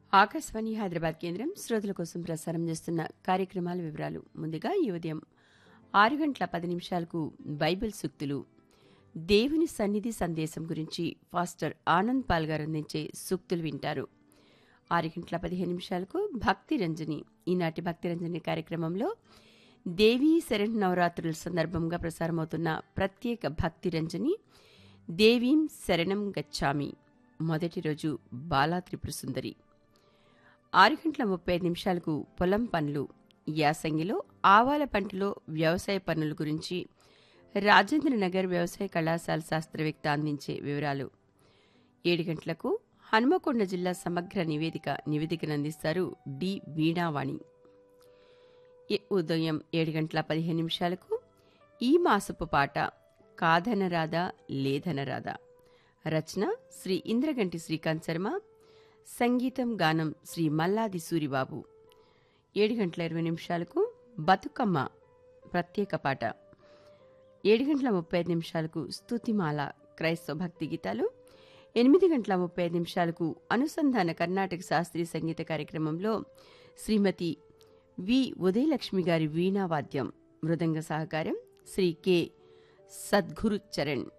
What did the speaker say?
ఆకాశవాణి హైదరాబాద్ కేంద్రం శ్రోతల కోసం ప్రసారం చేస్తున్న కార్యక్రమాల వివరాలు ముందుగా ఈ ఉదయం ఆరు గంటల పది నిమిషాలకు బైబిల్ సూక్తులు దేవుని సన్నిధి సందేశం గురించి ఫాస్టర్ ఆనంద్ పాల్ గారు అందించే సూక్తులు వింటారు ఆరు గంటల పదిహేను నిమిషాలకు భక్తి రంజని ఈనాటి భక్తి రంజని కార్యక్రమంలో దేవీ శరణ్ నవరాత్రుల సందర్భంగా ప్రసారమవుతున్న ప్రత్యేక భక్తి రంజని దేవీం శరణం గచ్చామి మొదటి రోజు బాలా త్రిపుర సుందరి ఆరు గంటల ముప్పై ఐదు నిమిషాలకు పొలం పనులు యాసంగిలో ఆవాల పంటలో వ్యవసాయ పనుల గురించి రాజేంద్రనగర్ వ్యవసాయ కళాశాల శాస్త్రవేత్త అందించే వివరాలు ఏడు గంటలకు హనుమకొండ జిల్లా సమగ్ర నివేదిక నివేదికను అందిస్తారు డి వీణావాణి ఈ ఉదయం ఏడు గంటల పదిహేను నిమిషాలకు ఈ మాసపు పాట కాదనరాదా లేదనరాదా రచన శ్రీ ఇంద్రగంటి శ్రీకాంత్ శర్మ సంగీతం గానం శ్రీ మల్లాది సూరిబాబు ఏడు గంటల ఇరవై నిమిషాలకు బతుకమ్మ ప్రత్యేక పాట ఏడు గంటల ముప్పై ఐదు నిమిషాలకు స్తుతిమాల క్రైస్తవ భక్తి గీతాలు ఎనిమిది గంటల ముప్పై ఐదు నిమిషాలకు అనుసంధాన కర్ణాటక శాస్త్రీయ సంగీత కార్యక్రమంలో శ్రీమతి వి ఉదయలక్ష్మి గారి వీణావాద్యం మృదంగ సహకారం శ్రీ కె సద్గురు చరణ్